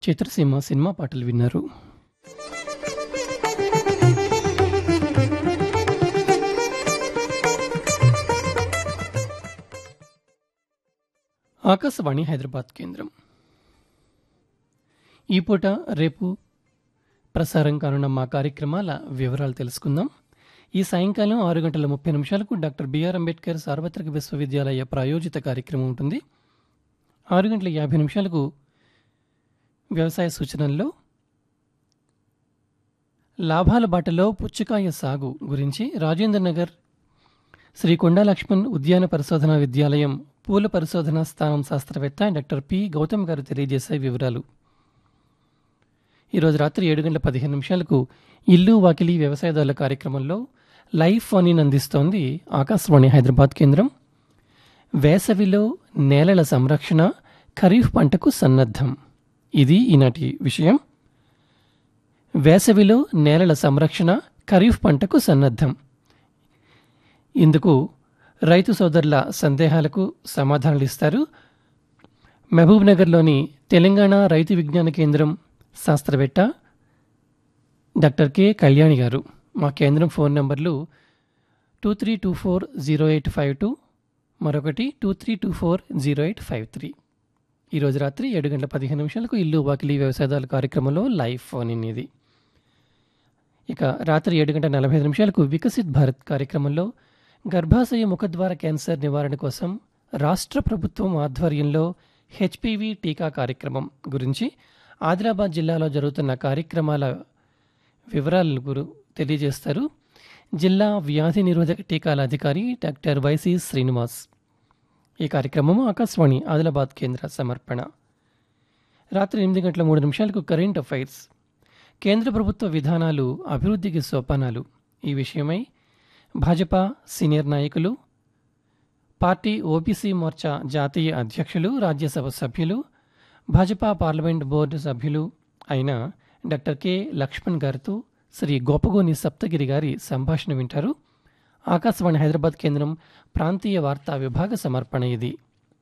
చిత్రసీమ cinema పాటలు విన్నారు ఆకాశవాణి హైదరాబాద్ కేంద్రం ఈ పూట రేపు ప్రసారం కానున్న మా కార్యక్రమాల వివరాలు తెలుసుకుందాం ఈ సాయంకాలం ఆరు గంటల ముప్పై నిమిషాలకు డాక్టర్ బిఆర్ అంబేద్కర్ సార్వత్రిక విశ్వవిద్యాలయ ప్రాయోజిత కార్యక్రమం ఉంటుంది ఆరు గంటల యాభై నిమిషాలకు వ్యవసాయ సూచనల్లో లాభాల బాటలో పుచ్చకాయ సాగు గురించి రాజేంద్ర నగర్ శ్రీ కొండా లక్ష్మణ్ ఉద్యాన పరిశోధన విద్యాలయం పూల పరిశోధన స్థానం శాస్త్రవేత్త డాక్టర్ పి గౌతమ్ గారు తెలియజేసే వివరాలు ఈరోజు రాత్రి ఏడు గంటల పదిహేను నిమిషాలకు ఇల్లు వాకిలి వ్యవసాయదారుల కార్యక్రమంలో లైవ్ ఫోన్ ఇన్ అందిస్తోంది ఆకాశవాణి హైదరాబాద్ కేంద్రం వేసవిలో నేలల సంరక్షణ ఖరీఫ్ పంటకు సన్నద్ధం ఇది ఈనాటి విషయం వేసవిలో నేలల సంరక్షణ ఖరీఫ్ పంటకు సన్నద్ధం ఇందుకు రైతు సోదరుల సందేహాలకు సమాధానాలు ఇస్తారు మహబూబ్ నగర్లోని తెలంగాణ రైతు విజ్ఞాన కేంద్రం శాస్త్రవేత్త డాక్టర్ కె కళ్యాణి గారు మా కేంద్రం ఫోన్ నంబర్లు two three two four zero eight five two మరొకటి two three two four zero eight five three ఈరోజు రాత్రి ఏడు గంటల పదిహేను నిమిషాలకు ఇల్లు వాకిలి వ్యవసాయదారుల కార్యక్రమంలో లైవ్ ఫోన్ ఇన్ ఇది ఇక రాత్రి ఏడు గంటల నలభై ఐదు నిమిషాలకు వికసిత్ భారత్ కార్యక్రమంలో గర్భాశయ ముఖద్వార క్యాన్సర్ నివారణ కోసం రాష్ట్ర ప్రభుత్వం ఆధ్వర్యంలో హెచ్పివి టీకా కార్యక్రమం గురించి ఆదిలాబాద్ జిల్లాలో జరుగుతున్న కార్యక్రమాల వివరాలను గురు తెలియజేస్తారు జిల్లా వ్యాధి నిరోధక టీకాల అధికారి డాక్టర్ వైసి శ్రీనివాస్ ఈ కార్యక్రమం ఆకాశవాణి ఆదిలాబాద్ కేంద్ర సమర్పణ రాత్రి ఎనిమిది గంటల మూడు నిమిషాలకు కరెంట్ అఫైర్స్ కేంద్ర ప్రభుత్వ విధానాలు అభివృద్ధికి సోపానాలు ఈ విషయమై భాజపా సీనియర్ నాయకులు పార్టీ ఓబీసీ మోర్చా జాతీయ అధ్యక్షులు రాజ్యసభ సభ్యులు భాజపా పార్లమెంట్ బోర్డు సభ్యులు అయిన డాక్టర్ కె లక్ష్మణ్ గారితో శ్రీ గోపగోని సప్తగిరి గారి సంభాషణ వింటారు ఆకాశవాణి హైదరాబాద్ కేంద్రం ప్రాంతీయ వార్తా విభాగ సమర్పణ ఇది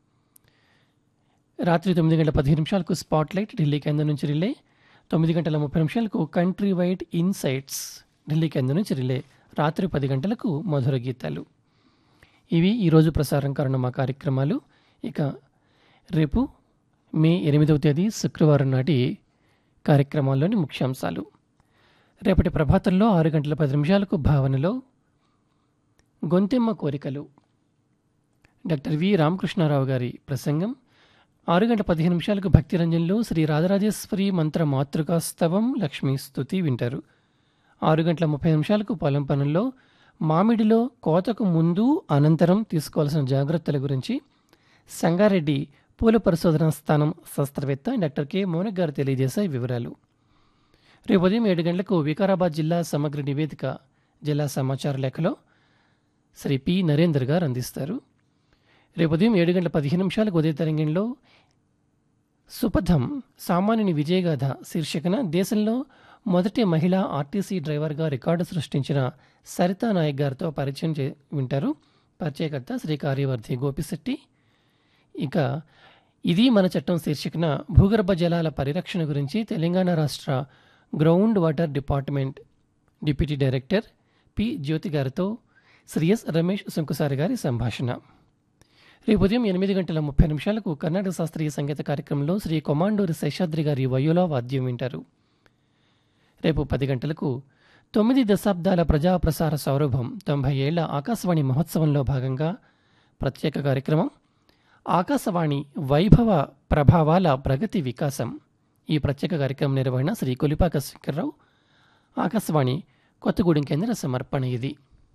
రాత్రి తొమ్మిది గంటల పదిహేను నిమిషాలకు స్పాట్లైట్ ఢిల్లీ కేంద్రం నుంచి రిలే తొమ్మిది గంటల ముప్పై నిమిషాలకు కంట్రీ వైడ్ ఇన్సైట్స్ ఢిల్లీ కేంద్రం నుంచి రిలే రాత్రి పది గంటలకు మధుర గీతాలు ఇవి ఈరోజు ప్రసారం కానున్న మా కార్యక్రమాలు ఇక రేపు మే ఎనిమిదవ తేదీ శుక్రవారం నాటి కార్యక్రమాల్లోని ముఖ్యాంశాలు రేపటి ప్రభాతంలో ఆరు గంటల పది నిమిషాలకు భావనలో గొంతెమ్మ కోరికలు డాక్టర్ వి రామకృష్ణారావు గారి ప్రసంగం ఆరు గంటల పదిహేను నిమిషాలకు భక్తిరంజన్లో శ్రీ రాజరాజేశ్వరి మంత్ర మాతృకాస్తవం లక్ష్మీ స్తుతి వింటారు ఆరు గంటల ముప్పై నిమిషాలకు పొలం పనుల్లో మామిడిలో కోతకు ముందు అనంతరం తీసుకోవాల్సిన జాగ్రత్తల గురించి సంగారెడ్డి పూల పరిశోధన స్థానం శాస్త్రవేత్త డాక్టర్ కె మౌనక్ గారు తెలియజేసే వివరాలు రేపు ఉదయం ఏడు గంటలకు వికారాబాద్ జిల్లా సమగ్ర నివేదిక జిల్లా సమాచార లేఖలో శ్రీ పి నరేందర్ గారు అందిస్తారు రేపు ఉదయం ఏడు గంటల పదిహేను నిమిషాలకు ఉదయ తరంగంలో సుపథం సామాన్యుని విజయగాథ శీర్షికన దేశంలో మొదటి మహిళా ఆర్టీసీ డ్రైవర్గా రికార్డు సృష్టించిన సరితా నాయక్ గారితో పరిచయం చే వింటారు పరిచయకర్త శ్రీ కార్యవర్ధి గోపిశెట్టి ఇక ఇది మన చట్టం శీర్షికన భూగర్భ జలాల పరిరక్షణ గురించి తెలంగాణ రాష్ట్ర ground water department deputy director P Jyothi గారితో శ్రీ ఎస్ రమేష్ సుంకుసారి గారి సంభాషణ రేపు ఉదయం ఎనిమిది గంటల ముప్పై నిమిషాలకు కర్ణాటక శాస్త్రీయ సంగీత కార్యక్రమంలో శ్రీ కొమాండూరి శేషాద్రి గారి వయోలా వాద్యం వింటారు రేపు పది గంటలకు తొమ్మిది దశాబ్దాల ప్రజా ప్రసార సౌరభం తొంభై ఏళ్ల ఆకాశవాణి మహోత్సవంలో భాగంగా ప్రత్యేక కార్యక్రమం ఆకాశవాణి వైభవ ప్రభావాల ప్రగతి వికాసం ఈ ప్రత్యేక కార్యక్రమం నిర్వహణ శ్రీ కొలిపాక శంకర్రావు ఆకాశవాణి కొత్తగూడెం కేంద్ర సమర్పణ ఇది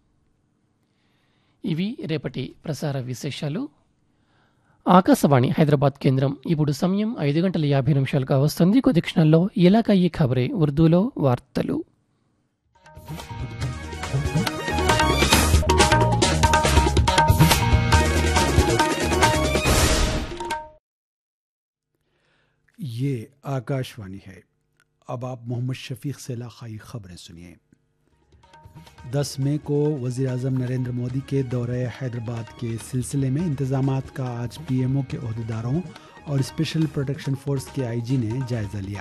ఇవి రేపటి ప్రసార విశేషాలు ఆకాశవాణి హైదరాబాద్ కేంద్రం ఇప్పుడు సమయం ఐదు గంటల యాభై నిమిషాలుగా వస్తుంది కొద్ది క్షణాల్లో ఇలాకా ఈ ఖబరే ఉర్దూలో వార్తలు ये आकाशवाणी है अब आप मोहम्मद शफीक से इलाकाई खबरें सुनिए दस मई को वज़ी अजम नरेंद्र मोदी के दौरे हैदराबाद के सिलसिले में इंतजाम का आज पीएमओ के अहदेदारों और स्पेशल प्रोटेक्शन फोर्स के आईजी ने जायजा लिया